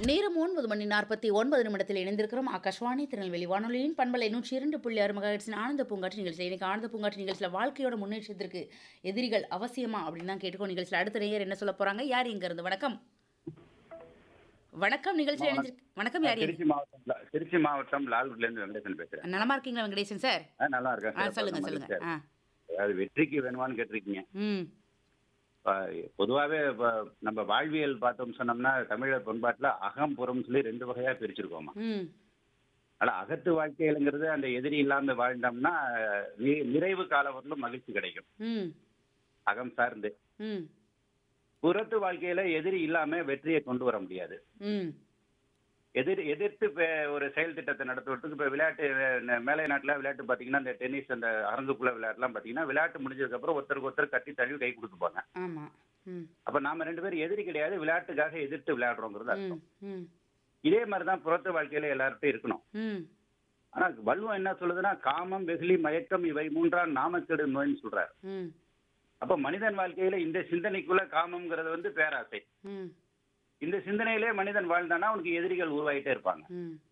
நேரம் ஒன்பது மணி நாற்பத்தி ஒன்பது நிமிடத்தில் இணைந்திருக்கிறோம் ஆகாஷ்வாணி திருநெல்வேலி வானொலியின் பண்பலை நூற்றி இரண்டு புள்ளி ஆறு மகாட்சின் ஆனந்த பூங்காற்று நிகழ்ச்சியில் இன்னைக்கு ஆனந்த பூங்காற்று நிகழ்ச்சியில் வாழ்க்கையோட முன்னேற்றத்திற்கு எதிரிகள் அவசியமா அப்படின்னு தான் கேட்டுக்கோ நிகழ்ச்சியில் அடுத்த நேயர் என்ன சொல்ல போறாங்க யார் இங்க இருந்து வணக்கம் வணக்கம் நிகழ்ச்சியில் இணைஞ்சிருக்கு வணக்கம் யார் எங்க- திருச்சி மாவட்டம் லா- திருச்சி மாவட்டம் லால்குடில இருந்து வெங்கடேசன் பேசுறேன் நலமா இருக்கீங்களா வெங்கடேசன் சார் ஆ, நல்லா இருக்கேன் ஆ சார். சொல்லுங்க ரொம்ப சொல்லுங்க மகிழ்ச்சியா ஆ இருக்கு. அதாவது வெற்றிக்கு வேணுமான்னு கேட்டிருக்கீங்க ம் இப்ப பொதுவாவே இப்ப நம்ம வாழ்வியல் பார்த்தோம் சொன்னோம்னா தமிழர் பண்பாட்டுல அகம் புறம் சொல்லி ரெண்டு வகையா பிரிச்சிருக்கோமா ம் ஆனா அகத்து வாழ்க்கையிலங்கிறது அந்த எதிரி இல்லாம வாழ்ந்தோம்னா நி- நிறைவு காலவரிலும் மகிழ்ச்சி கிடைக்கும் ம் அகம் சார்ந்து ம் புறத்து வாழ்க்கையில எதிரி இல்லாம வெற்றியை கொண்டு வர முடியாது ம் எதிர் எதிர்த்து இப்ப ஒரு செயல் திட்டத்தை நடத்துவதற்கு இப்ப விளையாட்டு அஹ், மேலை நாட்டுல விளையாட்டு பாத்தீங்கன்னா இந்த டென்னிஸ் அந்த அரங்குக்குள்ள விளையாட்டுலாம் பாத்தீங்கன்னா விளையாட்டு முடிஞ்சதுக்கு அப்புறம் ஒருத்தருக்கு ஒருத்தர் கட்டி தழுவி கை கொடுத்துப்பாங்க ஆமா ம் அப்ப நாம ரெண்டு பேரும் எதிரி கிடையாது விளையாட்டுக்காக எதிர்த்து விளையாடுறோங்கிறது அர்த்தம் ம் ம் இதே மாதிரிதான் புறத்து வாழ்க்கையில எல்லார்ட்டும் இருக்கணும் ம் ஆனா வள்ளுவம் என்ன சொல்லுதுன்னா காமம் வெகுளி மயக்கம் இவை மூன்றாம் நாமக்கெடு நோய்னு சொல்றாரு ம் அப்ப மனிதன் வாழ்க்கையில இந்த சிந்தனைக்குள்ள காமம்ங்கிறது வந்து பேராசை ம் இந்த சிந்தனையிலே மனிதன் வாழ்ந்தானா அவனுக்கு எதிரிகள் உருவாயிட்டே இருப்பாங்க ம்